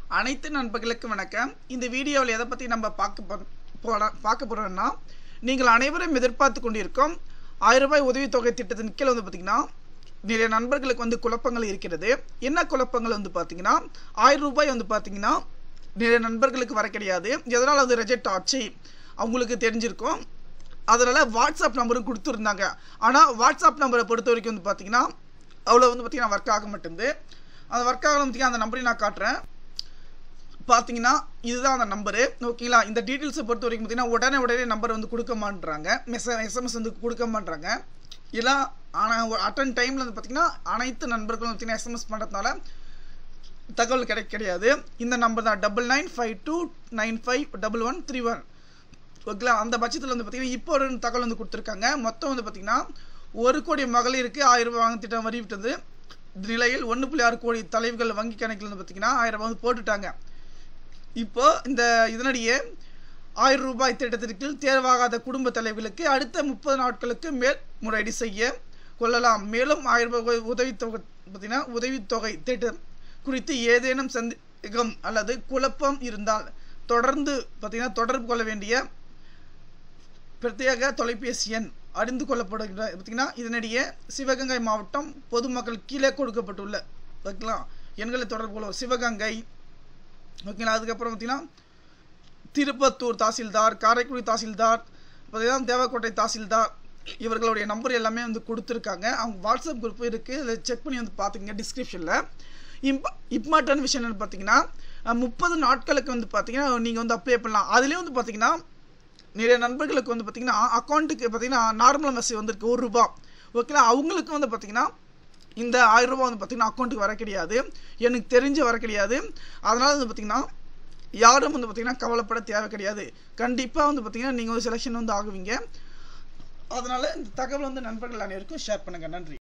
அனைத்து நண்பர்களுக்கும் வணக்கம் இந்த வீடியோவில் எதை பற்றி நம்ம பார்க்க போ- போற பார்க்க போகிறோம்னா நீங்கள் அனைவரும் எதிர்பார்த்து கொண்டிருக்கும் ஆயிரம் ரூபாய் உதவித்தொகை திட்டத்தின் கீழ் வந்து பார்த்திங்கன்னா நிறைய நண்பர்களுக்கு வந்து குழப்பங்கள் இருக்கிறது என்ன குழப்பங்கள் வந்து பார்த்தீங்கன்னா ஆயிரம் ரூபாய் வந்து பார்த்தீங்கன்னா நிறைய நண்பர்களுக்கு வர கிடையாது எதனால் அது ரிஜெக்ட் ஆச்சு அவங்களுக்கு தெரிஞ்சிருக்கும் அதனால் வாட்ஸ்அப் நம்பரும் கொடுத்துருந்தாங்க ஆனால் வாட்ஸ்அப் நம்பரை பொறுத்த வரைக்கும் வந்து பார்த்தீங்கன்னா அவ்வளோ வந்து பார்த்தீங்கன்னா ஒர்க் ஆக மாட்டேங்குது அந்த ஒர்க் ஆகல பார்த்தீங்கன்னா அந்த நம்பரையும் நான் காட்டுறேன் பார்த்தீங்கன்னா இதுதான் அந்த நம்பரு ஓகேங்களா இந்த டீட்டெயில்ஸை பொறுத்த வரைக்கும் பார்த்தீங்கன்னா உடனே உடனே நம்பர் வந்து கொடுக்க மாட்றாங்க மெச எஸ்எம்எஸ் வந்து கொடுக்க மாட்றாங்க இதெல்லாம் ஆனால் அட்டன் டைமில் வந்து பார்த்தீங்கன்னா அனைத்து நண்பர்களும் பார்த்தீங்கன்னா எஸ்எம்எஸ் பண்ணுறதுனால தகவல் கிடைக்க கிடையாது இந்த நம்பர் தான் double nine five two nine five double one three one ஓகேங்களா அந்த பட்சத்தில் வந்து பார்த்தீங்கன்னா இப்போ ஒரு தகவல் வந்து கொடுத்துருக்காங்க மொத்தம் வந்து பார்த்தீங்கன்னா ஒரு கோடி மகளிருக்கு ஆயிரம் ரூபாய் வாங்க திட்டம் வரிவிட்டது நிலையில் ஒன்று புள்ளி ஆறு கோடி தலைவர்கள் வங்கி கணக்கில் வந்து பார்த்தீங்கன்னா ஆயிரம் ரூபாய் வந்து போட்டுட்டாங்க இப்போ இந்த இதனிடையே ஆயிரம் ரூபாய் திட்டத்திற்கு தேர்வாகாத குடும்ப தலைவர்களுக்கு அடுத்த முப்பது நாட்களுக்கு மேல் முறையீடு செய்ய கொள்ளலாம் மேலும் ஆயிரம் ரூபாய் உதவித்தொகை பார்த்தீங்கன்னா உதவித்தொகை திட்டம் குறித்து ஏதேனும் சந்தேகம் அல்லது குழப்பம் இருந்தால் தொடர்ந்து பார்த்தீங்கன்னா தொடர்பு கொள்ள வேண்டிய பிரத்யேக தொலைபேசி எண் அறிந்து கொள்ளப்படுகிற பார்த்தீங்கன்னா இதனிடையே சிவகங்கை மாவட்டம் பொதுமக்கள் கீழே கொடுக்கப்பட்டுள்ள ஓகேங்களா எண்களை தொடர்பு கொள்ள சிவகங்கை ஓகேங்களா அதுக்கப்புறம் பார்த்தீங்கன்னா திருப்பத்தூர் தாசில்தார் காரைக்குடி தாசில்தார் பார்த்தீங்கன்னா தேவக்கோட்டை தாசில்தார் இவர்களுடைய நம்பர் எல்லாமே வந்து கொடுத்துருக்காங்க அவங்க வாட்ஸ்அப் குரூப் இருக்குது அதை செக் பண்ணி வந்து பார்த்துங்க டிஸ்கிரிப்ஷனில் இம்ப் இம்பார்ட்டன்ட் விஷயம் என்னென்னு பார்த்தீங்கன்னா முப்பது நாட்களுக்கு வந்து பார்த்தீங்கன்னா நீங்கள் வந்து அப்ளை பண்ணலாம் அதுலேயும் வந்து பார்த்தீங்கன்னா நிறைய நண்பர்களுக்கு வந்து பார்த்தீங்கன்னா அக்கௌண்ட்டுக்கு பார்த்தீங்கன்னா நார்மல் மெசேஜ் வந்திருக்கு ஒரு ரூபா ஓகேங்களா அவங்களுக்கு வந்து பார்த்தீங்கன்னா இந்த ஆயிரம் ரூபாய் வந்து பார்த்தீங்கன்னா அக்கௌண்ட்டுக்கு வர கிடையாது எனக்கு தெரிஞ்சு வர கிடையாது அதனால் வந்து பார்த்தீங்கன்னா யாரும் வந்து பார்த்தீங்கன்னா கவலைப்பட தேவை கிடையாது கண்டிப்பாக வந்து பார்த்தீங்கன்னா நீங்கள் வந்து செலெக்ஷன் வந்து ஆகுவீங்க அதனால் இந்த தகவல் வந்து நண்பர்கள் அனைவருக்கும் ஷேர் பண்ணுங்கள் நன்றி